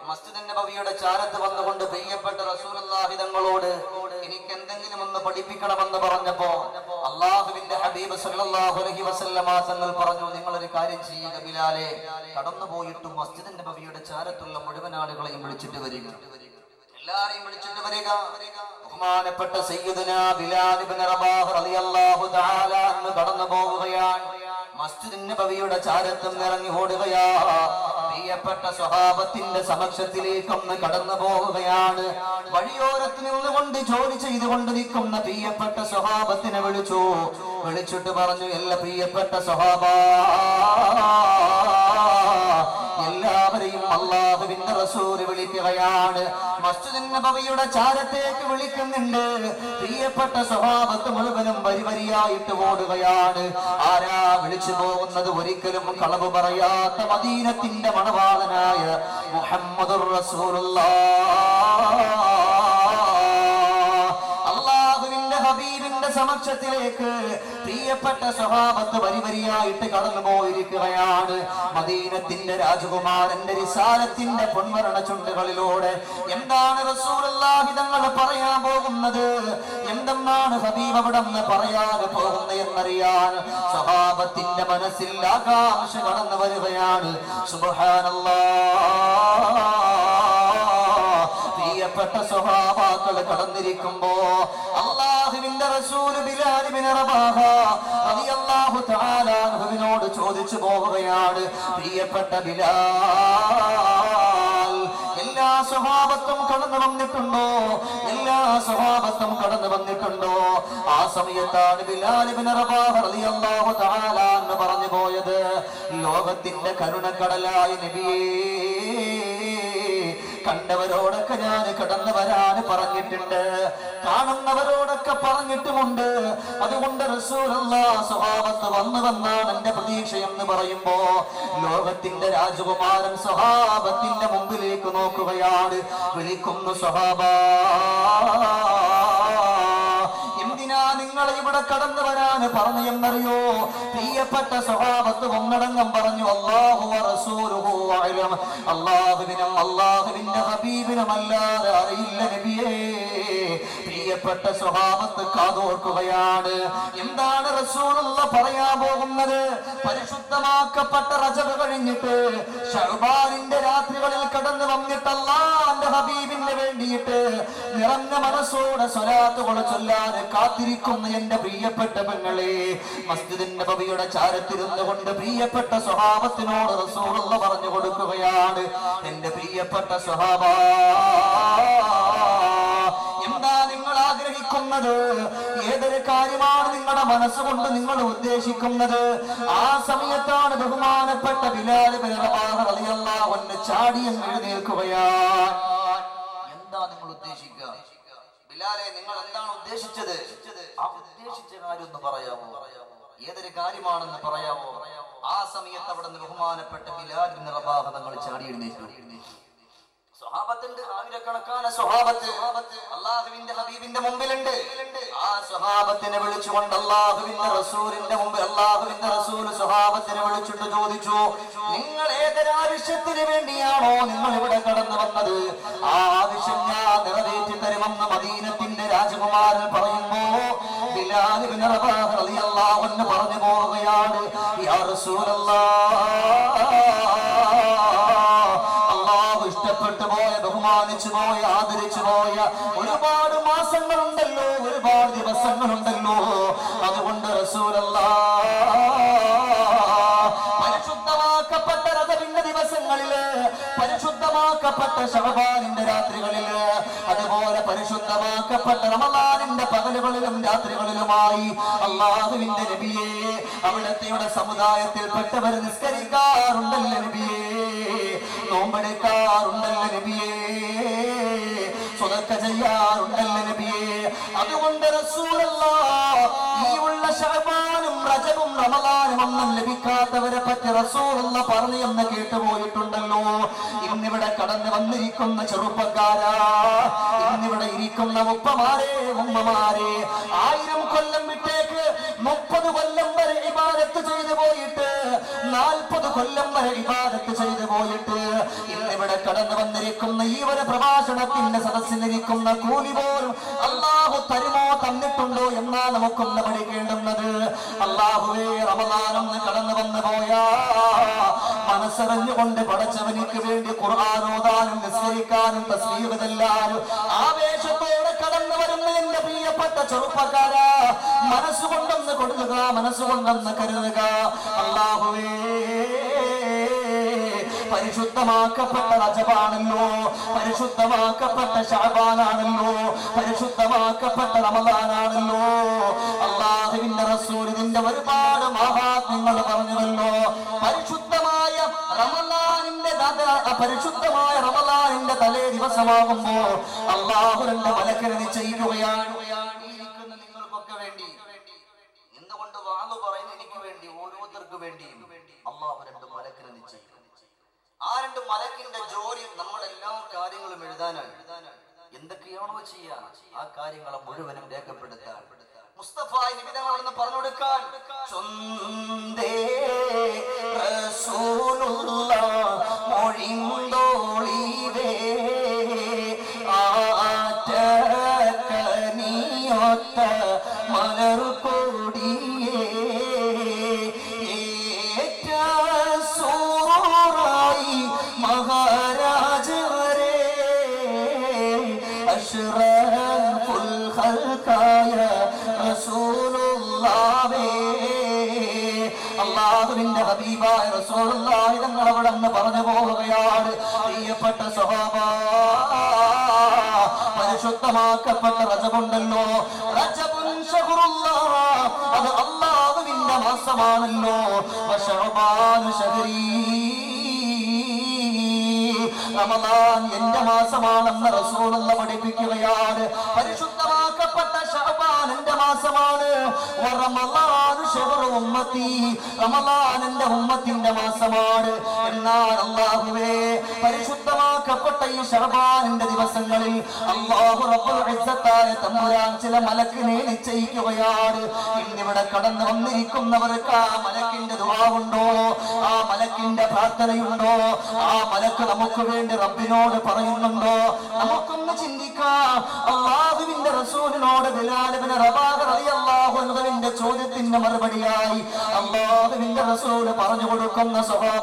മസ്ജിദ് നബവിയുടെ ചാരത്ത് വന്നുകൊണ്ട് പ്രിയപ്പെട്ട റസൂലുള്ളാഹി തങ്ങളോട് എനിക്ക് എന്തെങ്കിലും ഒന്ന് പഠിപ്പിക്കണമെന്ന് പറഞ്ഞപ്പോ അള്ളാഹുവിന്റെ ഹബീബ് സല്ലല്ലാഹു അലൈഹി വസല്ലമ തങ്ങൾ പറഞ്ഞു നിങ്ങൾ ഒരു കാര്യം ചെയ്യുക ബിലാലെ കടന്നു പോയിട്ടും മസ്ജിദ് നബവിയുടെ ചാരത്തുള്ള മുഴുവൻ ആളുകളെയും വിളിച്ചിട്ട് വരിക എല്ലാരെയും വിളിച്ചിട്ട് വരിക ബഹുമാനപ്പെട്ട സയ്യിദുന ബിലാൽ ഇബ്നു റബാഹ് റളിയല്ലാഹു തആല അന്ന് കടന്നു പോവുകയാണ് മസ്ജിദ് നബവിയുടെ ചാരത്തും ഇറങ്ങി ഓടുകയാ പ്രിയപ്പെട്ട സ്വഹാബത്തിന്റെ സമക്ഷത്തിലേക്കൊന്ന് കടന്നു പോവുകയാണ് വഴിയോരത്ത് നിന്നുകൊണ്ട് ജോലി ചെയ്തുകൊണ്ട് നിൽക്കുന്ന പ്രിയപ്പെട്ട സ്വഹാബത്തിനെ വിളിച്ചു വിളിച്ചിട്ട് പറഞ്ഞു എല്ലാ പ്രിയപ്പെട്ട സ്വഹാബ എല്ലാവരെയും അള്ളാഹുവിന്റെ റസൂല് വിളിക്കുകയാണ് മസ്ജിദ് നബവിയുടെ ചാരത്തേക്ക് വിളിക്കുന്നുണ്ട് പ്രിയപ്പെട്ട സ്വഭാവത്ത് മുഴുവനും വരി വരിയായിട്ട് ഓടുകയാണ് ആരാ വിളിച്ചു പോകുന്നത് ഒരിക്കലും കളവ് പറയാത്ത മദീനത്തിന്റെ മണവാളനായ മുഹമ്മദുർ റസൂലുള്ള അള്ളാഹുവിന്റെ ഹബീബിന്റെ സമക്ഷത്തിലേക്ക് പ്രിയപ്പെട്ട സ്വഭാവത്ത് വരി വരിയായിട്ട് കടന്നു പോയിരിക്കുകയാണ് മദീനത്തിന്റെ രാജകുമാരന്റെ റിസാലത്തിന്റെ പൊന്മരണ ചുണ്ടുകളിലൂടെ എന്താണ് റസൂലുള്ളാഹി തങ്ങൾ പറയാൻ പോകുന്നത് എന്തെന്നാണ് ഹബീബ് അവിടെ നിന്ന് പറയാതെ പോകുന്നത് എന്നറിയാൻ സ്വഭാവത്തിന്റെ മനസ്സിൽ ആകാംക്ഷ കടന്നു വരികയാണ് സുബ്ഹാനല്ലാഹ് പ്രിയപ്പെട്ട സ്വഭാവാക്കൾ കടന്നിരിക്കുമ്പോ അള്ളാഹുവിന്റെ റസൂല് ബിലാൽ ഇബ്നു റബാഹ റളിയല്ലാഹു തആല അൻഹുവിനോട് ചോദിച്ചു പോവുകയാണ് പ്രിയപ്പെട്ട ബിലാൽ എല്ലാ സ്വഭാവത്തും കടന്നു വന്നിട്ടുണ്ടോ എല്ലാ സ്വഭാവത്തും കടന്നു വന്നിട്ടുണ്ടോ ആ സമയത്താണ് ബിലാൽ ഇബ്നു റബാഹ റളിയല്ലാഹു തആല എന്ന് പറഞ്ഞു പോയത് ലോകത്തിന്റെ കരുണക്കടലായ നബിയേ കണ്ടവരോടൊക്കെ ഞാൻ കടന്നു വരാൻ പറഞ്ഞിട്ടുണ്ട് കാണുന്നവരോടൊക്കെ പറഞ്ഞിട്ടുമുണ്ട് അതുകൊണ്ട് റസൂലുള്ള സ്വഭാവത്ത് വന്നു വന്നാണ് എന്റെ പ്രതീക്ഷ എന്ന് പറയുമ്പോ ലോകത്തിന്റെ രാജകുമാരൻ സ്വഭാവത്തിന്റെ മുമ്പിലേക്ക് നോക്കുകയാണ് വിളിക്കുന്നു സ്വഭാവ എന്തിനാ നിങ്ങൾ ഇവിടെ കടന്നു വരാൻ പറഞ്ഞു എന്നറിയോ പ്രിയപ്പെട്ട സ്വഭാവത്ത് ഒന്നടങ്കം പറഞ്ഞു അള്ളാഹു റസൂലുഹു അഅലം അള്ളാഹുവിനും അള്ളാഹുവിന്റെ ഹബീബിനും അല്ലാതെ അറിയില്ല നബിയേ പ്രിയപ്പെട്ട സ്വഭാവത്ത് കാതോർക്കുകയാണ് എന്താണ് റസൂലുള്ള പറയാൻ പോകുന്നത് പരിശുദ്ധമാക്കപ്പെട്ട റജബ് കഴിഞ്ഞിട്ട് ഷഹബാനിന്റെ രാത്രികളിൽ കടന്നു വന്നിട്ട് അള്ളാന്റെ ഹബീബിന് വേണ്ടിയിട്ട് നിറഞ്ഞ മനസ്സോടെ സ്വലാത്തുകൾ ചൊല്ലാതെ കാത്തിരിക്കുന്ന എന്റെ പ്രിയപ്പെട്ട പെങ്ങളെ മസ്ജിദിന്റെ ബബിയുടെ ചാരത്തിരുന്നു കൊണ്ട് പ്രിയപ്പെട്ട സ്വഭാവത്തിനോട് റസൂലുള്ള പറഞ്ഞു കൊടുക്കുകയാണ് എന്റെ പ്രിയപ്പെട്ട സ്വഭാവ എന്താ നിങ്ങൾ ആഗ്രഹിക്കുന്നത് ഏതൊരു കാര്യമാണ് നിങ്ങളുടെ മനസ്സുകൊണ്ട് നിങ്ങൾ ഉദ്ദേശിക്കുന്നത് ആ സമയത്താണ് ബഹുമാനപ്പെട്ട ബിലാൽ ഇബ്നു റബാഹ് റളിയല്ലാഹു അൻഹു ചാടി അങ്ങ് എഴുന്നേൽക്കുകയാണ് എന്താ നിങ്ങൾ ഉദ്ദേശിക്കുക ബിലാലെ നിങ്ങൾ എന്താണ് ഉദ്ദേശിച്ചത് ആ ഉദ്ദേശിച്ച കാര്യം ഒന്ന് പറയാമോ ഏതൊരു കാര്യമാണെന്ന് പറയാമോ ആ സമയത്ത് അവിടെ നിന്ന് ബഹുമാനപ്പെട്ട ബിലാൽ ഇബ്നു റബാഹ് തങ്ങൾ ചാടി എഴുന്നേറ്റു സ്വഹാബത്തിന്റെ ആയിരക്കണക്കാன സ്വഹാബത്ത് അള്ളാഹുവിന്റെ ഹബീബിന്റെ മുമ്പിലുണ്ട് ആ സ്വഹാബത്തിനെ വിളിച്ചുകൊണ്ട് അള്ളാഹുവിന്റെ റസൂലിന്റെ മുമ്പിൽ അള്ളാഹുവിന്റെ റസൂൽ സ്വഹാബത്തിനെ വിളിച്ചിട്ട് ചോദിച്ചു നിങ്ങൾ ഏതൊരാവശ്യത്തിന് വേണ്ടിയാണോ നിങ്ങൾ ഇവിടെ കടന്നു വന്നത് ആ ആവശ്യം ഞാൻ നിറവേറ്റി തരുമെന്ന് മദീനത്തിന്റെ രാജകുമാരൻ പറയുമ്പോ ബിലാൽ ഇബ്നു റബാഹ് റളിയല്ലാഹു അൻഹു പറഞ്ഞു പോവുകയാണ് യാ റസൂലല്ലാഹ് അള്ളാഹു ഇഷ്ടപ്പെട്ടു പോയ ബഹുമാനിച്ചു പോയ ആദരിച്ചു പോയ ഒരുപാട് മാസങ്ങളുണ്ടല്ലോ ഒരുപാട് ദിവസങ്ങളുണ്ടല്ലോ അതുകൊണ്ട് റസൂലല്ലാ പരിശുദ്ധമാക്കപ്പെട്ട രഥവിന്റെ ദിവസങ്ങളില് പരിശുദ്ധമാക്കപ്പെട്ട ശവബാനിന്റെ രാത്രികളില് അതുപോലെ പരിശുദ്ധമാക്കപ്പെട്ട റമദാനിന്റെ പകലുകളിലും രാത്രികളിലുമായി അള്ളാഹുവിന്റെ നബിയെ അവിടത്തെയുടെ സമുദായത്തിൽപ്പെട്ടവർ നിസ്കരിക്കാറുണ്ടല്ലോ നബിയേ നോമ്പെടുക്കാറുണ്ടല്ലോ നബിയേ സ്വതക്ക ചെയ്യാറുണ്ടല്ലോ നബിയേ അതുകൊണ്ട് റസൂലല്ലാ ഈ ഉള്ള ശഅബാനും റജബും റമദാനും ഒന്നും ലഭിക്കാത്തവരെ പറ്റി റസൂലുള്ള പറഞ്ഞു എന്ന് കേട്ടുപോയിട്ടുണ്ടല്ലോ ഇന്നിവിടെ കടന്നു വന്നിരിക്കുന്ന ചെറുപ്പക്കാരാ ഇന്നിവിടെ ഇരിക്കുന്ന ഉപ്പമാരെ ഉമ്മമാരെ ആയിരം കൊല്ലം വിട്ടേക്ക് മുപ്പത് കൊല്ലം വരെ ഇബാദത്ത് ചെയ്തു പോയിട്ട് നാൽപ്പത് കൊല്ലം വരെ ഇബാദത്ത് ചെയ്തു പോയിട്ട് ഇന്നിവിടെ കടന്നു വന്നിരിക്കുന്ന ഈ ഒരു പ്രഭാഷണത്തിന്റെ സദസ്സിലിരിക്കുന്ന കൂലി പോലും അള്ളാഹു തരുമോ തന്നിട്ടുണ്ടോ എന്നാ നമുക്കൊന്ന് പഠിക്കേണ്ടുന്നത് അള്ളാഹുവേ റമദാനൊന്ന് കടന്നു വന്നു പോയാ മനസ്സറിഞ്ഞുകൊണ്ട് പടച്ചവനിക്ക് വേണ്ടി ഖുർആാനോദാനും നിസ്കരിക്കാനും തസ്ലീവതെല്ലാരും ആവേശത്തോടെ കടന്നു വരുന്ന എന്റെ പ്രിയപ്പെട്ട ചെറുപ്പക്കാരാ മനസ്സുകൊണ്ടൊന്ന് കൊടുക്കുക മനസ്സുകൊണ്ടൊന്ന് കരുതുക അള്ളാഹുവേ പരിശുദ്ധമാക്കപ്പെട്ട റജബാണല്ലോ പരിശുദ്ധമാക്കപ്പെട്ട ഷാബാനാണല്ലോ പരിശുദ്ധമാക്കപ്പെട്ട റമദാനാണല്ലോ അള്ളാഹുവിന്റെ റസൂൽ ഇതിന്റെ ഒരുപാട് മഹാത്മ്യങ്ങൾ പറഞ്ഞുവല്ലോ പരിശുദ്ധമായ റമദാനിന്റെ ദാ- പരിശുദ്ധമായ റമദാനിന്റെ തലേ ദിവസമാകുമ്പോ അള്ളാഹു രണ്ട് മലക്കര നിശ്ചയിക്കുകയാണ് ഈ ഇരിക്കുന്ന നിങ്ങൾക്കൊക്കെ വേണ്ടി എന്തുകൊണ്ട് വാള് പറയുന്ന എനിക്ക് വേണ്ടി ഓരോരുത്തർക്ക് വേണ്ടിയും അള്ളാഹു രണ്ട് മലക്കിനെ നിശ്ചയിക്കും ആ രണ്ട് മലക്കിന്റെ ജോലി നമ്മളെല്ലാ കാര്യങ്ങളും എഴുതാനാണ് എന്തൊക്കെയാണോ ചെയ്യാ ആ കാര്യങ്ങളെ മുഴുവനും രേഖപ്പെടുത്താൻ മുസ്തഫ നിബിതങ്ങളോടൊന്ന് പറഞ്ഞു കൊടുക്കാൻ ചൊന്തേ റസൂലുള്ള മൊഴിന്തോളിവേ ആറ്റക്കനിയൊത്ത മലർകൊടിയേ ഏറ്റ സൂറായി മഹാരാജവരെ അഷ്റഫുൽ ഖൽഖായ റസൂലുള്ളാഹേ അള്ളാഹുവിന്റെ ഹബീബായ റസൂലുള്ളാഹി തങ്ങൾ അവിടെ നിന്ന് പറഞ്ഞു പോവുകയാണ് പ്രിയപ്പെട്ട സ്വഭാവ പരിശുദ്ധമാക്കപ്പെട്ട റജബുണ്ടല്ലോ റജബുൻ ശഹറുല്ലാഹ് അത് അള്ളാഹുവിന്റെ മാസമാണല്ലോ വശഅബാനു ശഹരീ റമദാൻ എന്റെ മാസമാണെന്ന് റസൂലുള്ള പഠിപ്പിക്കുകയാണ് പരിശുദ്ധമാക്കപ്പെട്ട ഷഅബാൻ എന്റെ മാസമാണ് വ റമദാനു ശഹ്റു ഉമ്മത്തി റമദാൻ എന്റെ ഉമ്മത്തിന്റെ മാസമാണ് എന്നാൽ അല്ലാഹുവേ പരിശുദ്ധമാക്കപ്പെട്ട ഈ ഷഅബാനിന്റെ ദിവസങ്ങളിൽ അല്ലാഹു റബ്ബുൽ ഇസ്സത്തായ തമ്പുരാൻ ചില മലക്കിനെ നിശ്ചയിക്കുകയാണ് ഇന്നിവിടെ കടന്നു വന്നിരിക്കുന്നവർക്ക് ആ മലക്കിന്റെ ദുആവുണ്ടോ ആ മലക്കിന്റെ പ്രാർത്ഥനയുണ്ടോ ആ മലക്ക് നമുക്ക് വേണ്ടി റബ്ബിനോട് പറയുന്നുണ്ടോ നമുക്കൊന്ന് ചിന്തിക്കാം അള്ളാഹുവിന്റെ റസൂലിനോട് ബിലാലിബിന് റബാഹ് റളിയല്ലാഹു അൻഹുവിന്റെ ചോദ്യത്തിന്റെ മറുപടിയായി അള്ളാഹുവിന്റെ റസൂല് പറഞ്ഞു കൊടുക്കുന്ന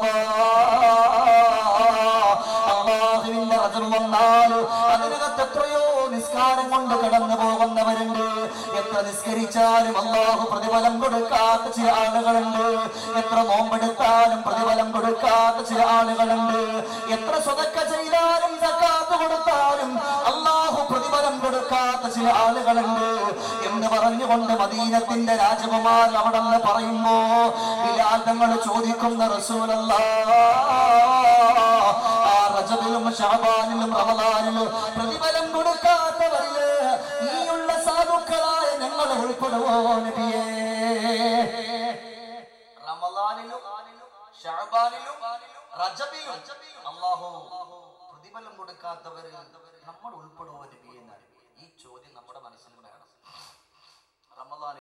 സ്വഭാവ അള്ളാഹുവിന്റെ റജം വന്നാൽ അതിനകത്ത് എത്രയോ നിസ്കാരം കൊണ്ട് കടന്നു പോകുന്നവരുണ്ട് എത്ര നിസ്കരിച്ചാലും അള്ളാഹു പ്രതിഫലം കൊടുക്കാത്ത ചില ആളുകളുണ്ട് എത്ര നോമ്പെടുത്താലും പ്രതിഫലം കൊടുക്കാത്ത ചില ആളുകളുണ്ട് എത്ര സ്വതക്ക ചെയ്താലും സക്കാത്ത് കൊടുത്താലും അള്ളാഹു പ്രതിഫലം കൊടുക്കാത്ത ചില ആളുകളുണ്ട് എന്ന് പറഞ്ഞുകൊണ്ട് മദീനത്തിന്റെ രാജകുമാർ അവിടെ നിന്ന് പറയുമ്പോ ബിലാൽ തങ്ങൾ ചോദിക്കുന്ന റസൂലല്ലാ ആ റജബിലും ഷാബാനിലും റമദാനിലും പ്രതിഫലം കൊടുക്കാത്തവരില് നീയുള്ള സാധുക്കളായ ഞങ്ങൾ ഉൾപ്പെടുവോ നബിയേ റമദാനിലും ഷാബാനിലും റജബിലും അല്ലാഹു പ്രതിഫലം കൊടുക്കാത്തവരിൽ നമ്മൾ ഉൾപ്പെടുവോ നബിയേ എന്നാണ് ഈ ചോദ്യം നമ്മുടെ മനസ്സിൽ വേണം റമദാൻ